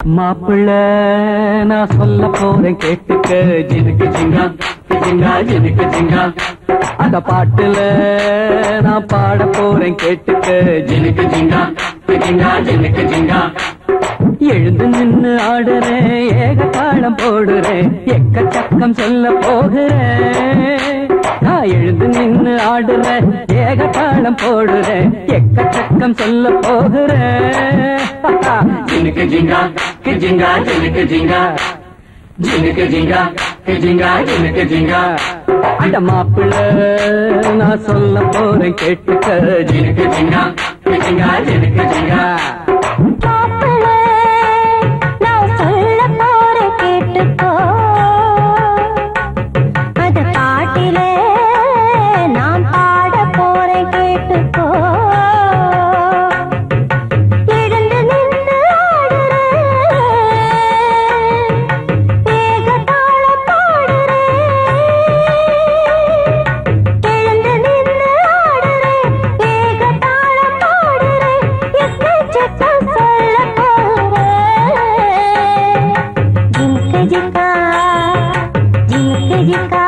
மாப்பிள்ள நான் சொல்ல போறேன் கேட்டுக்க ஜினுக்கு ஜிங்கா ஜிங்கா ஜினுக்கு ஜிங்கா அந்த பாட்டுல நான் பாட போறேன் கேட்டுக்க ஜினுக்கு ஜிங்கா ஜிங்கா ஜினுக்கு ஜிங்கா எழுந்து நின்னு ஆடுறேன் ஏக தாளம் போடுறேன் எக்கச்சக்கம் சொல்ல போகிறேன் நான் எழுந்து நின்னு ஆடுறேன் ஏக தாளம் போடுறேன் எக்கச்சக்கம் சொல்ல போகிறேன் ஜினுக்கு ஜிங்கா ஜிங்கா ஜினுக்கு ஜிங்கா ஜினுக்கு ஜிங்கா ஜிங்கா ஜினுக்கு ஜிங்கா அந்த மாப்பிள்ள நான் சொல்ல போறேன் கேட்டுக்க ஜினுக்கு ஜிங்கா ஜிங்கா ஜினுக்கு ஜிங்கா மாப்பிள்ளை, நான் சொல்ல போறேன் கேட்டுக்கோ. அது பாட்டிலே நான் பாட போறேன் கேட்டுக்கோ. எழுந்து நின்னு ஆடுறேன். ஏகதாளம் பாடுறேன். எழுந்து நின்னு ஆடுறேன். ஏகதாளம் பாடுறேன். எக்கச்சக்கம் சொல்லப் போறேன். ஜிங்கு ஜிங்கா, ஜிங்கு ஜிங்கா.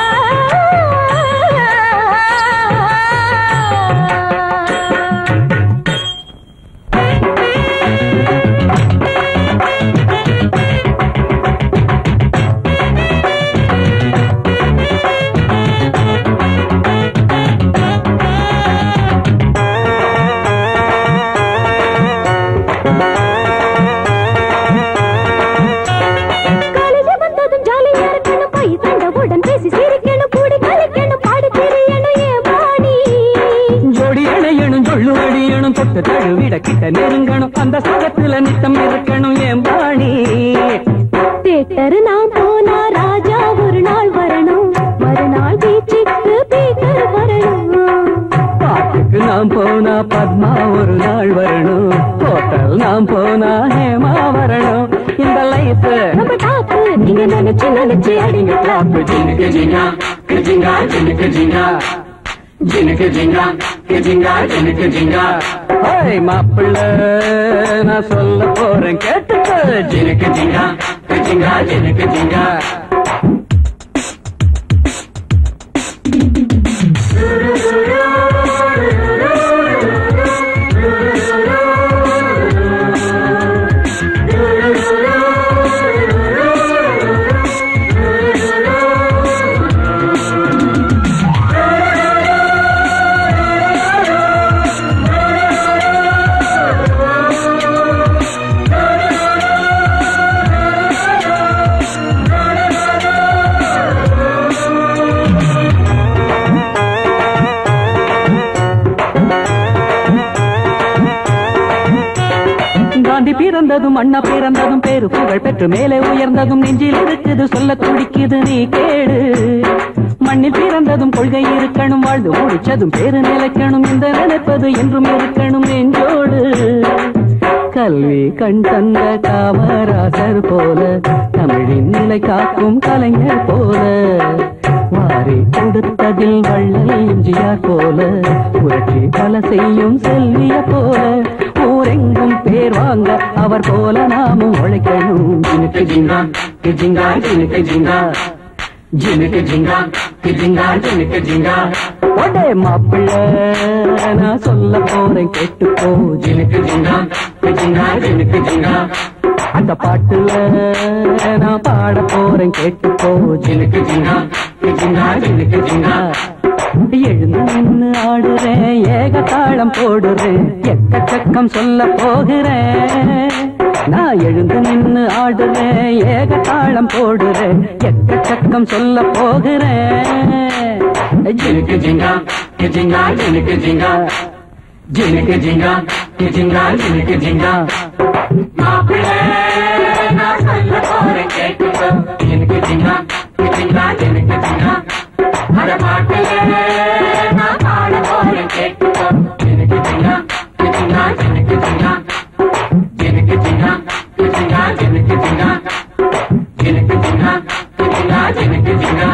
காலேஜ் வந்ததும் ஜாலியா இருக்கணும் போய் தந்தவுடன் பேசி சிரிக்கணும் கூடி கலைக்கணும் பாடி தெரியணும் ஏன் பாடி ஜோடி இணையணும் ஜொள்ளு அடியணும் தொட்டு தழுவிட கிட்ட நெருங்கணும் அந்த சுகத்துல நித்தம் இருக்கணும் என் பாணி தேட்டர் நான் போனா ராஜா ஒரு நாள் வரணும் மறுநாள் பீச்சுக்கு பீட்டர் வரணும் பாட்டுக்கு நாம் போனா பத்மா ஒரு நாள் வரணும் ஹோட்டல் நாம் போனா ஹேமா வரணும் இந்த லைஃப் நம்ம டாப்பு நீங்க நினைச்சு நினைச்சு அடிங்க கிளாப் ஜினுக்கு ஜிங்கா கிஜிங்கா ஜினுக்கு ஜிங்கா ஜினுக்கு ஜிங்கா கிஜிங்கா ஜினுக்கு ஜிங்கா ஹாய் மாப்பிள்ள நான் சொல்ல போறேன் கேட்டுக்க ஜினுக்கு ஜிங்கா கிஜிங்கா ஜினுக்கு ஜிங்கா காந்தி பிறந்ததும் அண்ணா பிறந்ததும் பேரு புகழ் பெற்று மேலே உயர்ந்ததும் நெஞ்சில் இருக்குது சொல்ல துடிக்குது நீ கேடு மண்ணில் பிறந்ததும் கொள்கை இருக்கணும் வாழ்ந்து முடிச்சதும் பேரு நிலைக்கணும் இந்த நினைப்பது என்றும் இருக்கணும் நெஞ்சோடு கல்வி கண் தந்த காமராசர் போல தமிழின் நிலை காக்கும் கலைஞர் போல வாரி கொடுத்ததில் வள்ளல் எம்ஜிஆர் போல புரட்சி பல செய்யும் செல்விய போல ஊரெங்கும் பேர் வாங்க அவர் போல நாமும் உழைக்கணும் ஜினுக்கு ஜிங்கா ஜிங்கா ஜினுக்கு ஜிங்கா ஜினுக்கு ஜிங்கா ஜிங்கா ஜினுக்கு ஜிங்கா ஒடே மாப்பிள்ள நான் சொல்ல போறேன் கேட்டுக்கோ ஜினுக்கு ஜிங்கா ஜிங்கா ஜினுக்கு ஜிங்கா அந்த பாட்டுல நான் பாட போறேன் கேட்டுக்கோ ஜினுக்கு ஜிங்கா ஜிங்கா ஜினுக்கு ஜிங்கா எழுந்து நின்னு ஆடுறேன் ஏக தாளம் போடுறேன் எக்கச்சக்கம் சொல்ல போகிறேன் நான் எழுந்து நின்னு ஆடுறேன் ஏக தாளம் போடுறேன் எக்கச்சக்கம் சொல்ல போகிறேன் ஜினுக்கு ஜிங்கா ஜிங்கா ஜினுக்கு ஜிங்கா ஜினுக்கு ஜிங்கா ஜிங்கா ஜினுக்கு ஜிங்கா மாப்பிள்ளை நான் சொல்ல போறேன் கேட்டுக்கோ ஜினுக்கு ஜிங்கா ஜிங்கா ஜினுக்கு ஜிங்கா அட மாப்பிள்ளை நான் பாட போறேன் கேட்டுக்கோ ஜினுக்கு ஜிங்கா ஜிங்கா ஜினுக்கு ஜிங்கா ஜினுக்கு ஜிங்கா ஜிங்கா ஜினுக்கு ஜிங்கா ஜினுக்கு ஜிங்கா ஜிங்கா ஜினுக்கு ஜிங்கா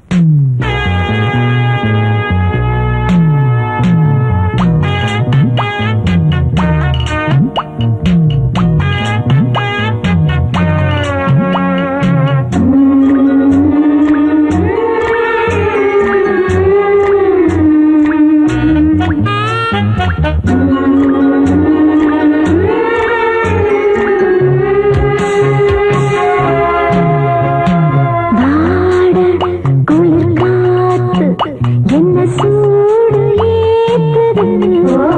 ஆ வாட குளிர் காத்து என்ன சூடு ஏத்துது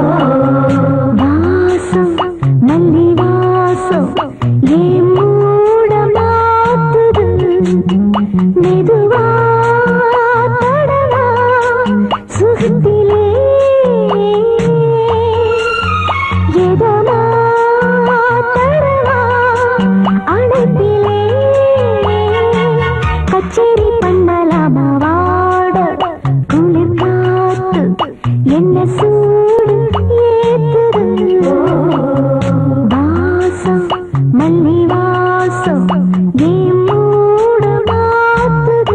வாசம் மல்லி வாசம் ஏன் மூட மாத்துது மெதுவா தடவா சுகத்திலே எதமா தடவா அணைப்பிலே கச்சேரி பண்ணலாமா வாட குளிர் காத்து என்ன சூடு ஏத்துது வாசம் மல்லி வாசம் ஏன் மூட மாத்துது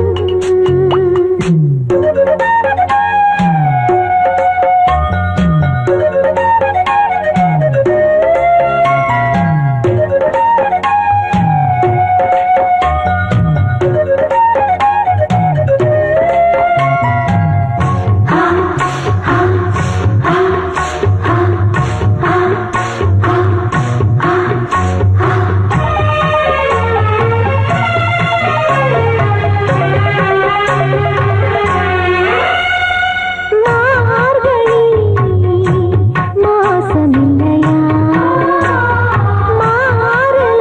மார்கழி மாசமில்லையா மாறல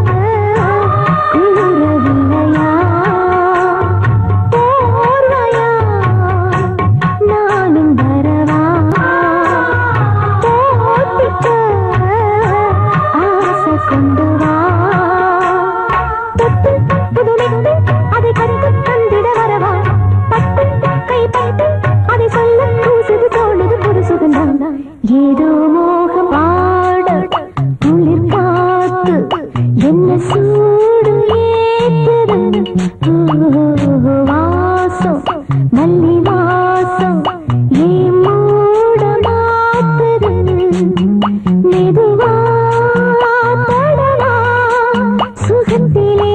குளிரவில்லையா போர்வையா நானும் வரவா போட்டிக்க ஆசை கொண்டு வா தொட்டு புதுமைத்து அதை கண்டு தந்திட வரவா பட்டு கை பட்டு அதை சொல்ல கூசுது தோணுது புது சுகந்தான் ஏதோ மோக பாட குளிர் காத்து என்ன சூடு ஏத்துது ஓ, வாசம் மல்லி வாசம் ஏன் மூட மாத்துது மெதுவா தடவா சுகத்திலே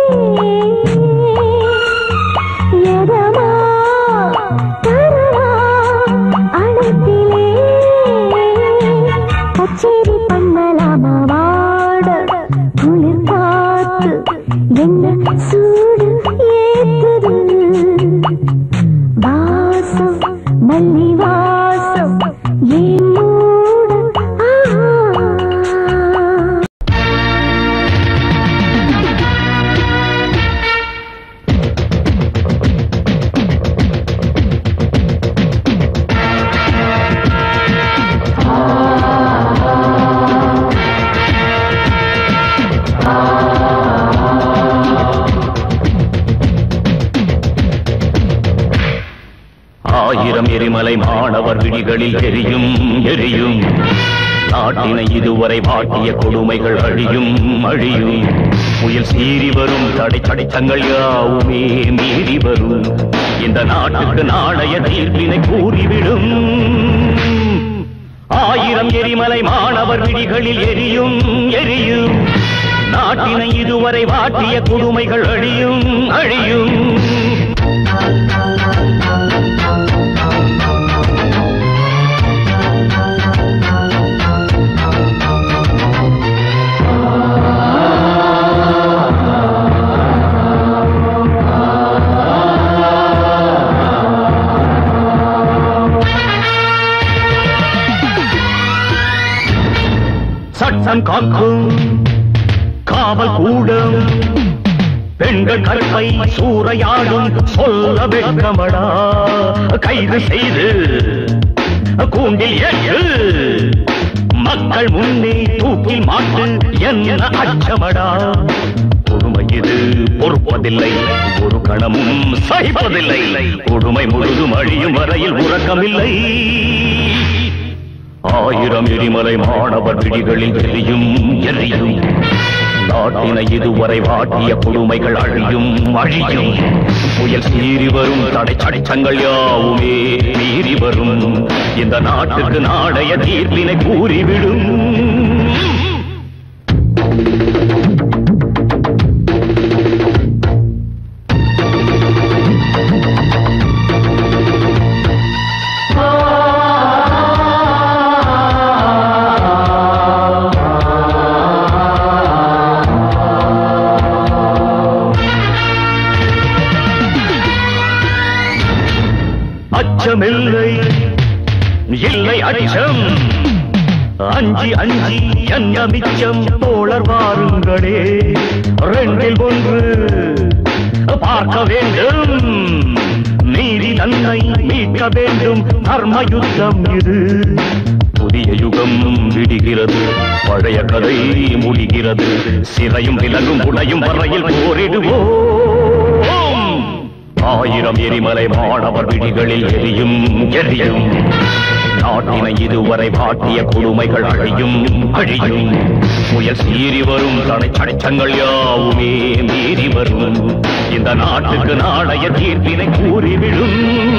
எதமா தரவா அழைப்பிலே கச்சேரி பண்ணலாமா வாட குளிர் காத்து என்ன சூடு ஏத்துது வாசம் மல்லி வாசம் ஏன் மூட ஆ ஆயிரம் எரிமலை மாணவர் விழிகளில் எரியும் எரியும் நாட்டினை இதுவரை வாட்டிய கொடுமைகள் அழியும் அழியும் புயல் சீறி வரும் தடை தடைத்தங்கள் யாவுமே மீறி வரும் இந்த நாட்டுக்கு நாளைய தீர்ப்பினை கூறிவிடும் ஆயிரம் எரிமலை மாணவர் விழிகளில் எரியும் எரியும் நாட்டினை இதுவரை வாட்டிய கொடுமைகள் அழியும் அழியும் சட்டம் காக்கும் காவல் கூடும் பெண்கள் கற்பை சூறையாடும் சொல்ல வெட்கமடா கைது செய்து கூண்டில் ஏற்று மக்கள் முன்னே தூக்கில் மாட்டு என்ன அச்சமடா கொடுமை இது பொறுப்பதில்லை ஒரு கணமும் சகிப்பதில்லை கொடுமை முழுதும் அழியும் வரையில் உறக்கமில்லை ஆயிரம் எரிமலை மாணவர் விழிகளில் எரியும் எரியும் நாட்டினை இதுவரை வாட்டிய கொடுமைகள் அழியும் அழியும் புயல் சீறி வரும் தடை சடைச்சங்கள் யாவுமே மீறி வரும் இந்த நாட்டுக்கு நாடைய தீர்ப்பினை கூறிவிடும் அஞ்சி அஞ்சி என்ன மிச்சம் தோழர் வாருங்களே ரெண்டில் ஒன்று பார்க்க வேண்டும் நீதி தன்னை மீட்க வேண்டும் தர்ம யுத்தம் இது புதிய யுகம் விடுகிறது பழைய கதை முடிகிறது சிறையும் விலகும் உடையும் வரையில் போரிடுவோம் ஆயிரம் எரிமலை மாணவர் விழிகளில் எரியும் எரியும் நாட்டினை இதுவரை வாட்டிய கொடுமைகள் அழியும் அழியும் புயல் சீறி வரும் தடை சட்டங்கள் யாவுமே மீறி வரும் இந்த நாட்டுக்கு நாளைய தீர்ப்பினை கூறிவிடும்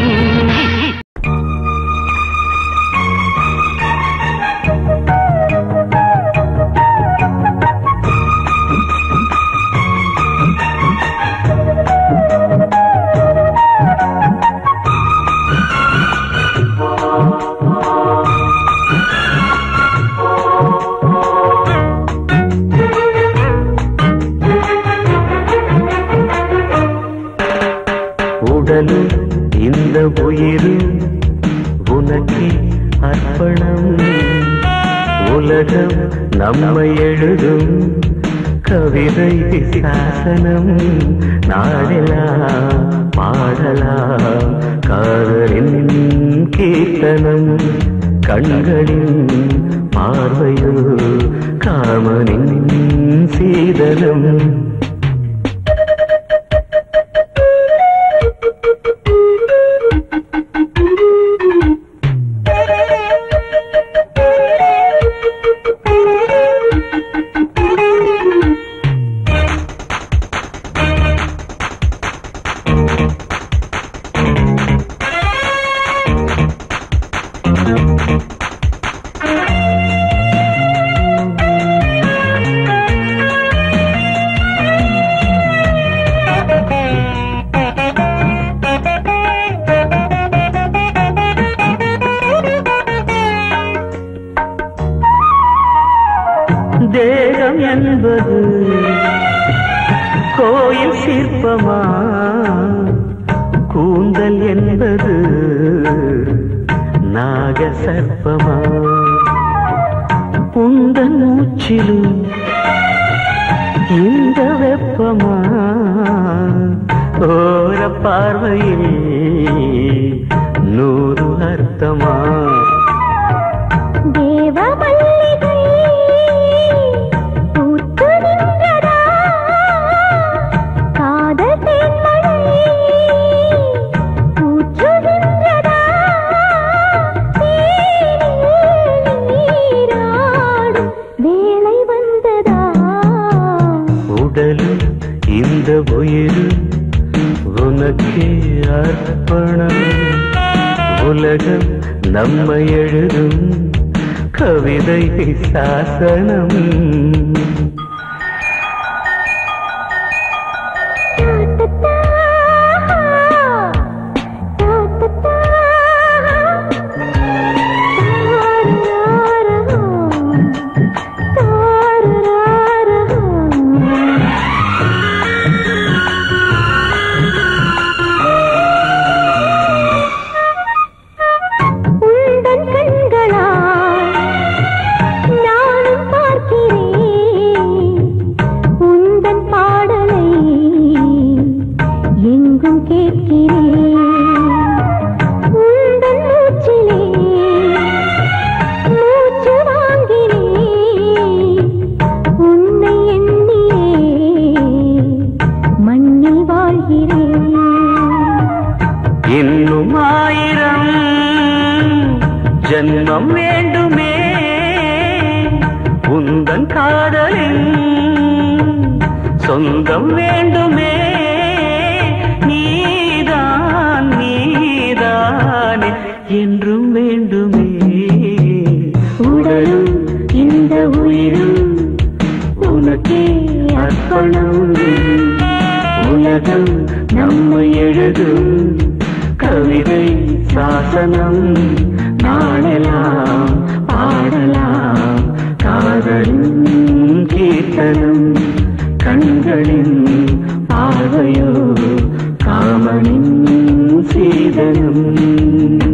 உடலும் இந்த உயிரும் உனக்கு அர்ப்பணம் உலகம் நம்மை எழுதும் கவிதை சாசனம் நாடலாம் பாடலாம் காதலின் கீர்த்தனம் கண்களின் பார்வையோ காமனின் சீதனம் தேகம் என்பது கோயில் சிற்பமா கூந்தல் என்பது நாக சர்ப்பமா உந்தன் மூச்சிலும் இந்த வெப்பமா ஓர பார்வையில் நூறு அர்த்தமா தேவ மல்லிகை பூத்து நின்றதா காதல் தேன்மழை ஊற்றுகின்றதா தேனில் நீராடும் வேளை வந்ததா உடலும் இந்த உயிரும் உனக்கே அர்ப்பணம் உலகம் நம்மை எழுதும் கவிதை சாசனம் உந்தன் கண்களா நானும் பார்க்கிறேன் உந்தன் பாடலை எங்கும் கேட்கிறேன் உந்தன் மூச்சிலே மூச்சு வாங்கினேன் உன்னை எண்ணியே மண்ணில் வாழ்கிறேன் இன்னும் ஆயிரம் ஜன்மம் வேண்டுமே உந்தன் காதலின் சொந்தம் வேண்டுமே நீதான் நீதானே என்றும் வேண்டுமே உடலும் இந்த உயிரும் உனக்கே அர்ப்பணம் உலகம் நம்மை எழுதும் கவிதை சாசனம் நாடலாம் பாடலாம் காதலின் கீர்த்தனம் கண்களின் பார்வையோ காமனின் சீதனம்